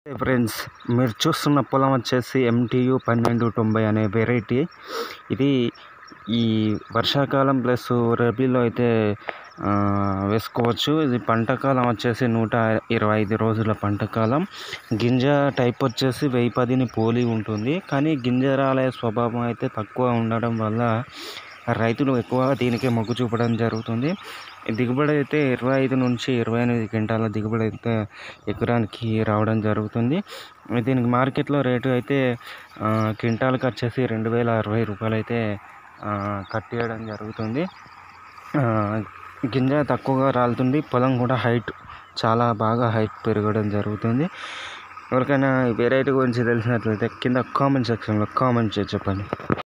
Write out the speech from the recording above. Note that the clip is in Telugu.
ఫ్రెండ్స్ మీరు చూస్తున్న పొలం వచ్చేసి ఎంటీయు పన్నెండు తొంభై అనే వెరైటీ ఇది ఈ వర్షాకాలం ప్లస్ రబీలో అయితే ఆ, వేసుకోవచ్చు ఇది పంటకాలం వచ్చేసి నూట ఇరవై ఐదు రోజుల పంటకాలం గింజ టైప్ వచ్చేసి వెయ్యి పదిని పోలి ఉంటుంది కానీ గింజ రాలే స్వభావం అయితే తక్కువ ఉండడం వల్ల రైతులు ఎక్కువ దీనికే మొగ్గు చూపడం జరుగుతుంది దిగుబడి అయితే ఇరవై ఐదు నుంచి ఇరవై ఎనిమిది క్వింటాల దిగుబడి అయితే ఎకరానికి రావడం జరుగుతుంది దీనికి మార్కెట్లో రేటు అయితే ఆ, క్వింటాల్కి వచ్చేసి రెండు వేల అరవై రూపాయలు అయితే ఆ, కట్టేయడం జరుగుతుంది ఆ, గింజ తక్కువగా రాలుతుంది పొలం కూడా హైట్ చాలా బాగా హైట్ పెరగడం జరుగుతుంది ఎవరికైనా ఈ వెరైటీ గురించి తెలిసినట్లయితే కింద కామెంట్ సెక్షన్లో కామెంట్ చేసి చెప్పండి